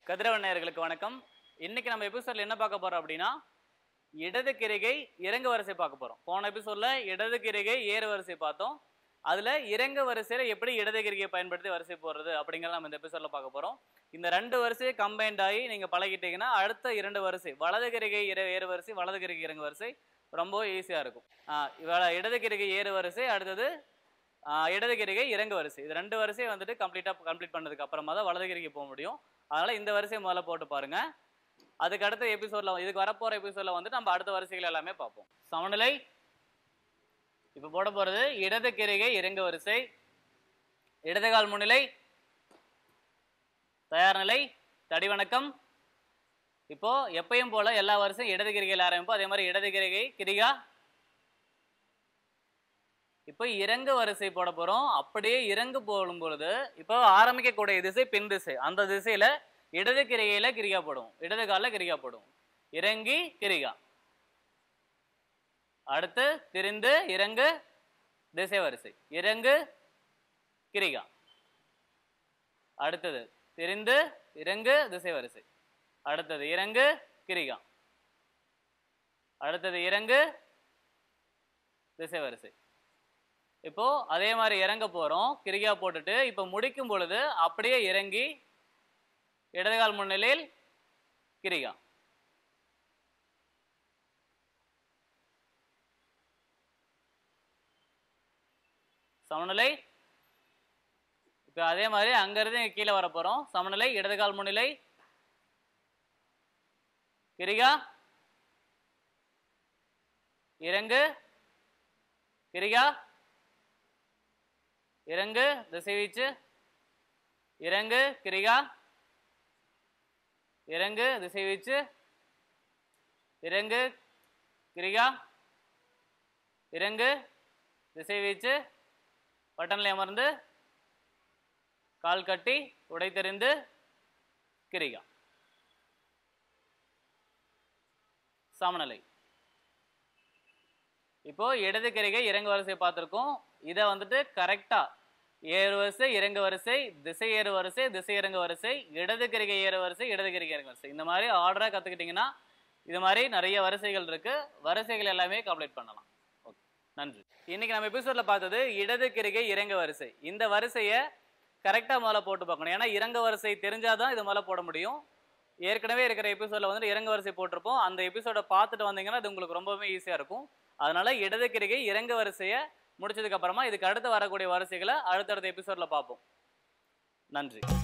கதிரவன் நேயர்களுக்கு வணக்கம் இன்னைக்கு நம்ம எபிசோட்ல என்ன பார்க்க போறோம் அப்படின்னா இடது கிரிகை இறங்கு வரிசை பார்க்க போறோம் போன எபிசோட்ல இடது கிரிகை ஏறு வரிசை பார்த்தோம் அதுல இறங்கு வரிசையில எப்படி இடது கிரிகையை பயன்படுத்தி வரிசை போடுறது அப்படிங்கறத நம்ம இந்த எபிசோட்ல பார்க்க போறோம் இந்த ரெண்டு வரிசையை கம்பைன்ட் ஆகி நீங்க பழகிட்டீங்கன்னா அடுத்த இரண்டு வரிசை வலது கிரிகை இற- ஏறு வரிசை வலது கிரிகை இறங்கு வரிசை ரொம்ப ஈஸியா இருக்கும் ஆஹ் இவ- இடது கிரிகை ஏறு வரிசை அடுத்தது ஆஹ் இடது கிரிகை இறங்கு வரிசை இது ரெண்டு வரிசையை வந்துட்டு கம்ப்ளீட்டா கம்ப்ளீட் பண்ணதுக்கு அப்புறமா தான் வலது கிரிகை போக முடியும் அதனால இந்த வரிசையை முதல்ல போட்டு பாருங்க அதுக்கு அடுத்த எபிசோட்ல இதுக்கு வரப்போற எபிசோட்ல வந்து நம்ம அடுத்த வரிசைகள் எல்லாமே பார்ப்போம் சமநிலை இப்ப போட போறது இடது கிரிகை இறங்கு வரிசை இடது கால் முன்னிலை தயார் நிலை தடி வணக்கம் இப்போ எப்பயும் போல எல்லா வரிசையும் இடது கிரிகையில் ஆரம்பிப்போம் அதே மாதிரி இடது கிரிகை கிரிகா இப்போ இறங்கு வரிசை போட போறோம் அப்படியே இறங்கு போடும் பொழுது இப்போ ஆரம்பிக்கக்கூடிய திசை பின் திசை அந்த திசையில இடது கிரிகையில கிரிகா போடும் இடது காலில் கிரிகா போடும் இறங்கி கிரிகா அடுத்து திரிந்து இறங்கு திசை வரிசை இறங்கு கிரிகா அடுத்தது திரிந்து இறங்கு திசை வரிசை அடுத்தது இறங்கு கிரிகா அடுத்தது இறங்கு திசை வரிசை இப்போ அதே மாதிரி இறங்க போறோம் கிரிகா போட்டுட்டு இப்போ முடிக்கும் பொழுது அப்படியே இறங்கி இடதுகால் முன்னிலையில் கிரிகா சமநிலை இப்போ அதே மாதிரி அங்கிருந்து இங்க கீழே வர போறோம் சமநிலை இடதுகால் முன்னிலை கிரிகா இறங்கு கிரிகா இறங்கு திசை வீச்சு இறங்கு கிரிகா இறங்கு திசை வீச்சு இறங்கு கிரிகா இறங்கு திசை வீச்சு பட்டனில் அமர்ந்து கால் கட்டி உடைத்தெறிந்து கிரிகா சமநிலை இப்போ இடது கிரிகை இறங்கு வரிசை பார்த்துருக்கோம் இதை வந்துட்டு கரெக்டா ஏறு வரிசை இறங்கு வரிசை திசை ஏறு வரிசை திசை இறங்கு வரிசை இடது கிரிகை ஏறு வரிசை இடது கிரிகை இறங்கு வரிசை இந்த மாதிரி ஆர்டரா கத்துக்கிட்டீங்கன்னா இது மாதிரி நிறைய வரிசைகள் இருக்கு வரிசைகள் எல்லாமே கம்ப்ளீட் பண்ணலாம் ஓகே நன்றி இன்னைக்கு நம்ம எபிசோட்ல பார்த்தது இடது கிரிகை இறங்கு வரிசை இந்த வரிசையை கரெக்டா முதல்ல போட்டு பார்க்கணும் ஏன்னா இறங்கு வரிசை தெரிஞ்சாதான் இது முதல்ல போட முடியும் ஏற்கனவே இருக்கிற எபிசோட்ல வந்து இறங்கு வரிசை போட்டிருப்போம் அந்த எபிசோட பார்த்துட்டு வந்தீங்கன்னா அது உங்களுக்கு ரொம்பவே ஈஸியா இருக்கும் அதனால இடது கிரிகை இறங்கு வரிசையை முடிச்சதுக்கு அப்புறமா இதுக்கு அடுத்து வரக்கூடிய வரிசைகளை அடுத்தடுத்த எபிசோட்ல பார்ப்போம் நன்றி